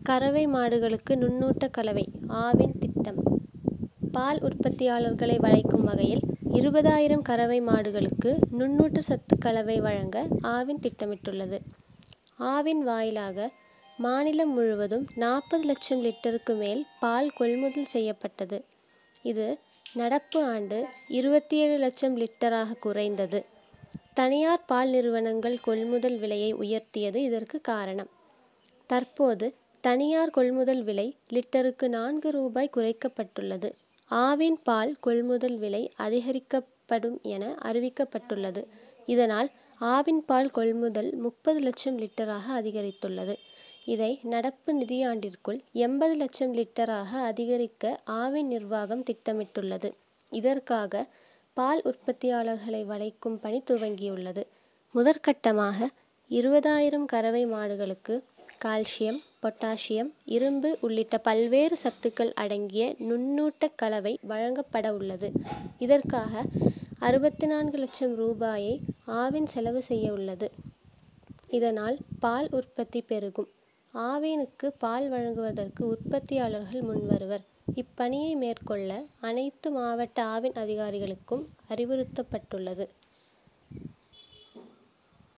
கறவை மாடுகளுக்கு நுண்ணூட்ட கலவை ஆவின் திட்டம் பால் உற்பத்தியாளர்களை வளைக்கும் வகையில் இருபதாயிரம் கறவை மாடுகளுக்கு நுண்ணூட்ட சத்து கலவை வழங்க ஆவின் திட்டமிட்டுள்ளது ஆவின் வாயிலாக மாநிலம் முழுவதும் நாற்பது லட்சம் லிட்டருக்கு மேல் பால் கொள்முதல் செய்யப்பட்டது இது நடப்பு ஆண்டு இருபத்தி ஏழு லட்சம் லிட்டராக குறைந்தது தனியார் பால் நிறுவனங்கள் கொள்முதல் விலையை உயர்த்தியது இதற்கு காரணம் தற்போது தனியார் கொள்முதல் விலை லிட்டருக்கு நான்கு ரூபாய் குறைக்கப்பட்டுள்ளது ஆவின் பால் கொள்முதல் விலை அதிகரிக்கப்படும் என அறிவிக்கப்பட்டுள்ளது இதனால் ஆவின் பால் கொள்முதல் முப்பது லட்சம் லிட்டராக அதிகரித்துள்ளது இதை நடப்பு நிதியாண்டிற்குள் எண்பது லட்சம் லிட்டராக அதிகரிக்க ஆவின் நிர்வாகம் திட்டமிட்டுள்ளது இதற்காக பால் உற்பத்தியாளர்களை வளைக்கும் பணி துவங்கியுள்ளது முதற்கட்டமாக இருபதாயிரம் கறவை மாடுகளுக்கு கால்சியம் பொட்டாசியம் இரும்பு உள்ளிட்ட பல்வேறு சத்துக்கள் அடங்கிய நுண்ணூட்ட கலவை வழங்கப்பட உள்ளது இதற்காக அறுபத்தி நான்கு லட்சம் ரூபாயை ஆவின் செலவு செய்ய உள்ளது இதனால் பால் உற்பத்தி பெருகும் ஆவினுக்கு பால் வழங்குவதற்கு உற்பத்தியாளர்கள் முன்வருவர் இப்பணியை மேற்கொள்ள அனைத்து மாவட்ட ஆவின் அதிகாரிகளுக்கும் அறிவுறுத்தப்பட்டுள்ளது